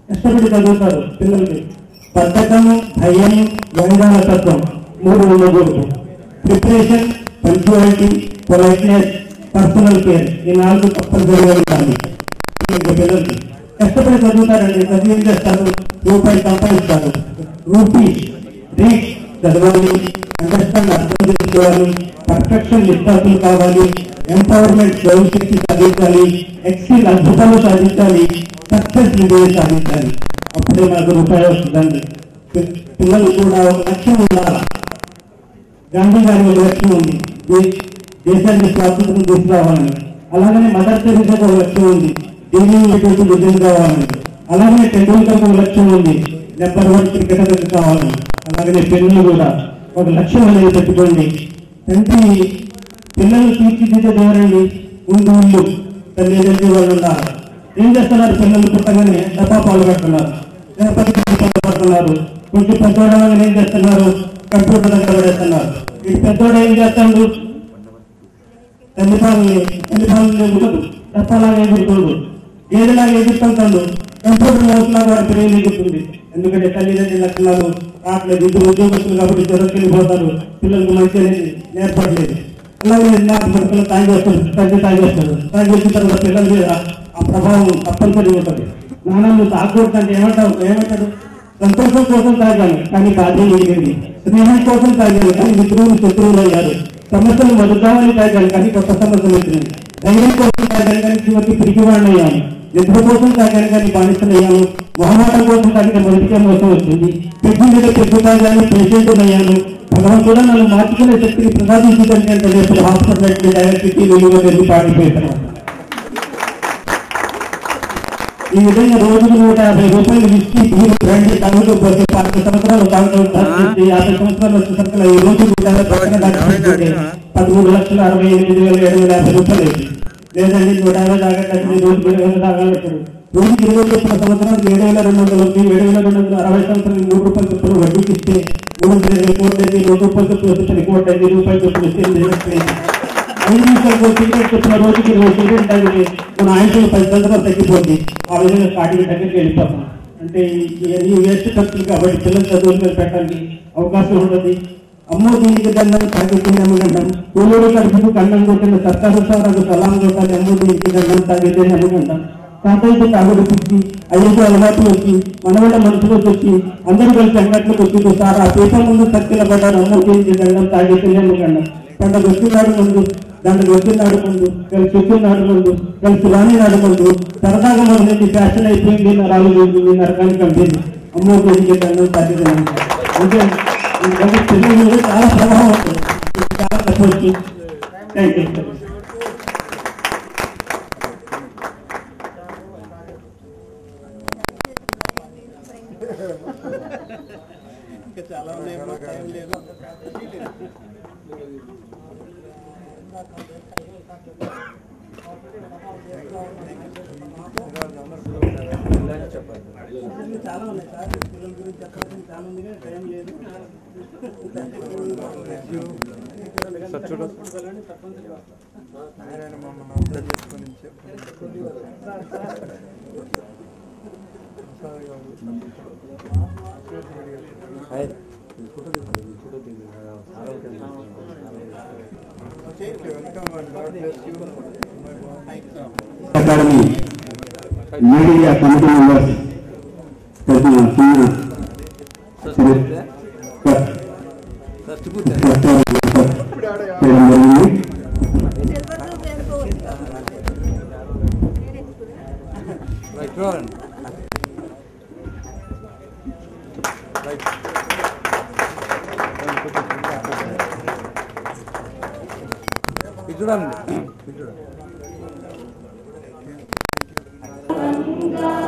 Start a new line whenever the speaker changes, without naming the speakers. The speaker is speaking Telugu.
కష్టపడి చదువుతారు పిల్లలకి బద్ధకము భయం వ్యంగాల తత్వం మూడు ఉండకూడదు preparation punctuality politeness personal care ఈ నాలుగు తప్పనిసరిగా ఉండాలి ఇంకా పిల్లలకి కష్టపడి చదువుతారండి చదివి ఏం చేస్తారు రూపాయి సంపాదిస్తారు రూపీ రీడ్ చదవాలి అండర్స్టాండ్ అర్థం చేసుకోవాలి పర్ఫెక్షన్ నిష్ఠాతులు కావాలి ఎంపవర్మెంట్ భవిష్యత్తు సాధించాలి ఎక్సిల్ అద్భుతాలు సాధించాలి సక్సెస్ విజయం సాధించాలి అప్పుడే మనకు రూపాయి వస్తుందండి పి- పిల్లలు కూడా ఒక లక్ష్యం ఉండాలి గాంధీ గారి ఒక లక్ష్యం ఉంది దే- దేశానికి స్వాతంత్రం తీసుకురావాలని అలాగనే మదర్ తెరీసాకు ఒక లక్ష్యం ఉంది ఢిల్లీ యూనివర్సిటీ విజయం కావాలని అలాగే టెండూల్కర్ ఒక లక్ష్యం ఉంది నెంబర్ వన్ క్రికెటర్ కావాలని అలాగనే పిల్లలు కూడా ఒక లక్ష్యం అనేది పెట్టుకోండి తండ్రి పిల్లలు తీర్చిదిద్దేది ఎవరండి ముందు ఇల్లు తల్లిదండ్రులు వాళ్ళు ఉండాలి ఏం చేస్తున్నారు పిల్లలు పుట్టగానే డబ్బా పాలు పెడుతున్నారు లేకపోతే పాలు పడుతున్నారు కొంచెం పెద్దవాళ్ళని ఏం చేస్తున్నారు కంప్యూటర్ దగ్గర పడేస్తున్నారు ఈ పెద్దోడు ఏం చేస్తాడు తల్లిపాలని తల్లిపాలని ఎగురుతుంది డబ్బాలాగా ఎగురుతుంది గేదెలాగా ఎగురుతుంటాడు కంప్యూటర్ మోసలాగా వాడి ప్రేమ ఎగురుతుంది ఎందుకంటే తల్లిదండ్రుల లక్షణాలు రావట్లేదు ఇద్దరు ఉద్యోగస్తులు కాబట్టి దొరకెళ్ళిపోతారు పిల్లలకు మంచి నేర్పడలేదు అలాగే నాకు పిల్లలు తాగేస్తారు తగ్గి తాగేస్తారు తాగేసిన తర్వాత పిల్లల మీద ఆ ప్రభావం తప్పనిసరి ఉంటుంది నాన్న నువ్వు తాగకూడదు అంటే ఏమంటావు ఏమంటాడు సంతోషం కోసం తాగాను కానీ బాధ్యత మిగిలింది స్నేహం కోసం తాగాను కానీ మిత్రులు శత్రువులు అయ్యారు సమస్యలు మరుద్దామని తాగాను కానీ కొత్త సమస్యలు వచ్చినాయి ధైర్యం కోసం తాగాను కానీ చివరికి పిరికివాడిని అయ్యాను నిద్ర కోసం తాగాను కానీ బానిసనయ్యాను మొహమాటం కోసం తాగిన మొదటికే మోసం వచ్చింది పెద్ద మీద పెద్ద తాగాను పేషెంట్ అయ్యాను భగవంతుడు నన్ను మార్చుకునే శక్తిని ప్రసాదించదంటే అంటే రేపు హాస్పిటల్ డైరెక్ట్ విలువ వెళ్ళి పాడిపోతాను ఈ విధంగా రోజుకు నూట యాభై రూపాయలు ఇచ్చి మీరు రండి తమిళ పోతే పది సంవత్సరాలు తాగడం దాచి యాభై సంవత్సరాలు వచ్చేసరికి ఈ రోజు నూట యాభై పక్కన దాచుకుంటే పదమూడు లక్షల అరవై ఎనిమిది వేల ఏడు వేల యాభై రూపాయలు అయింది లేదండి నూట యాభై తాగట్లేదు రోజు ఏడు వేల తాగలేదు రోజుకి ఇరవై చెప్పిన సంవత్సరానికి ఏడు వేల రెండు వందలు ఉంది ఏడు వేల రెండు వందల అరవై సంవత్సరాలు మూడు రూపాయలు చొప్పున వడ్డీకి ఇస్తే మూడు వందల ఇరవై కోట్లు అయింది రెండు రూపాయలు చొప్పున వస్తే కోట్లు అయింది రూపాయలు చొప్పున ఇస్తే ఎనిమిది లక్షలు అయింది. ఐదు నిమిషాలకు సిగరెట్ చెప్పిన రోజుకి ఇరవై సిగరెట్ తాగితే మన ఆయుష్ పది సంవత్సరాలు తగ్గిపోద్ది ఆ విధంగా స్టార్టింగ్ దగ్గరికి వెళ్ళిపోతాం అంటే ఈ వేస్ట్ ఖర్చులు కాబట్టి పిల్లల చదువుల మీద పెట్టడానికి అవకాశం ఉంటుంది అమ్మో దీనికి దండం తాగితే నమ్మకంటాం కూలోడు కడుపుకు కన్నం కొట్టిన సర్కారు సారాకు సలాం కొట్టాలి అమ్మో దీనికి దండం తాగితే నమ్మకంటాం తాతయ్యతో తాగుడు పుట్టి అయ్యతో అలవాట్లు వచ్చి మనవళ్ళ మనసులోకి వచ్చి అందరూ కలిసి అంగట్లకు వచ్చి సార్ ఆ పేపర్ ముందు సర్కిల పడ్డారు అమ్మో దీనికి దండం తాగితే నమ్మకంటాం పండుగ వచ్చినాడు ముందు దానికి వచ్చినాడు ముందు కలిసి వచ్చినాడు ముందు కలిసి రానినాడు ముందు సరదాగా మొదలైంది ఫ్యాషన్ అయిపోయింది నరాలు పోయింది నరకానికి కంపింది అమ్మో దీనికి దండం తాగితే అంటే ఈ పిల్లల మీద చాలా ప్రభావం ఉంటుంది ఇది చాలా తప్పొచ్చు థ్యాంక్ యూ చాలా ఉన్నాయి సార్ పిల్లల గురించి చెప్పాల్సింది చాలా ఉంది కానీ టైం లేదు
ఆయన మమ్మల్ని అర్థం చేసుకొని చెప్పండి welcome and God bless you
academy media committee members తరఫున చిన్న సత్కారం చేయడం జరిగింది
రైట్ చూడండి రైట్ ఇది చూడండి ఇది చూడండి